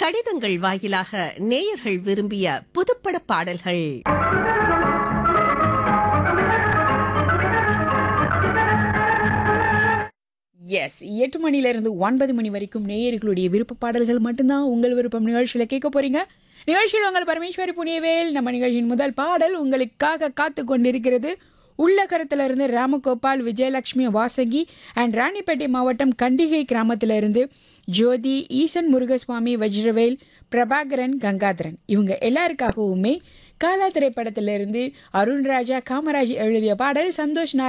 கடிதங்கள் வாயிலாக நேயர்கள் விரும்பிய புதுப்பட பாடல்கள் எஸ் எட்டு மணிலேருந்து ஒன்பது மணி வரைக்கும் நேயர்களுடைய விருப்ப பாடல்கள் மட்டும்தான் உங்கள் விருப்பம் நிகழ்ச்சியில் கேட்க போறீங்க நிகழ்ச்சியில் உங்கள் பரமேஸ்வரி புனியவேல் நம்ம நிகழ்ச்சியின் முதல் பாடல் உங்களுக்காக காத்து கொண்டிருக்கிறது உள்ளகரத்திலிருந்து ராமகோபால் விஜயலட்சுமி வாசகி அண்ட் ராணிப்பேட்டை மாவட்டம் கண்டிகை கிராமத்திலிருந்து ஜோதி ஈசன் முருகசுவாமி வஜ்ரவேல் பிரபாகரன் கங்காதரன் இவங்க எல்லாருக்காகவுமே காலா திரைப்படத்திலிருந்து அருண்ராஜா காமராஜ் எழுதிய பாடல் சந்தோஷ் நாராயண்